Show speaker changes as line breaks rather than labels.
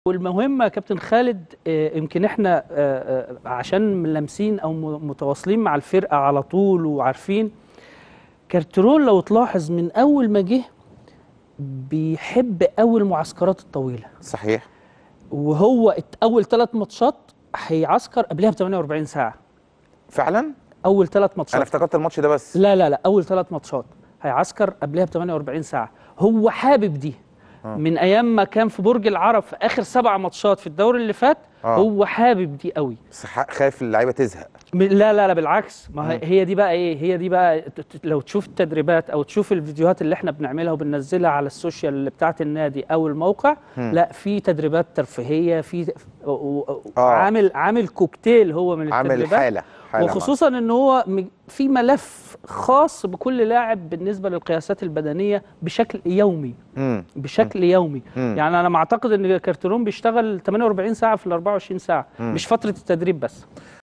والمهمة يا كابتن خالد آه، يمكن احنا آه، آه، عشان لامسين او م- متواصلين مع الفرقة على طول وعارفين كارترون لو تلاحظ من اول ما جه بيحب قوي المعسكرات الطويلة
صحيح
وهو ات- اول ثلاث ماتشات هيعسكر قبلها ب 48 ساعة
فعلا
اول ثلاث
انا
ماتشات
افتكرت الماتش ده بس
لا لا لا اول ثلاث ماتشات هيعسكر قبلها ب 48 ساعه هو حابب دي
آه.
من ايام ما كان في برج العرب في اخر سبع ماتشات في الدوري اللي فات
آه.
هو حابب دي قوي
بس ح- خايف اللعيبه تزهق
م- لا لا لا بالعكس ما هي-
مم.
هي دي بقى ايه هي دي بقى ت- ت- لو تشوف التدريبات او تشوف الفيديوهات اللي احنا بنعملها وبننزلها على السوشيال اللي بتاعه النادي او الموقع
مم.
لا في تدريبات ترفيهيه في و- و-
آه.
عامل عامل كوكتيل هو من
عامل
التدريبات
حاله حاله مع-
وخصوصا ان هو م- في ملف خاص بكل لاعب بالنسبه للقياسات البدنيه بشكل يومي
مم.
بشكل يومي
مم.
يعني انا معتقد ان كارترون بيشتغل 48 ساعه في ال 24 ساعه
مم.
مش فتره التدريب بس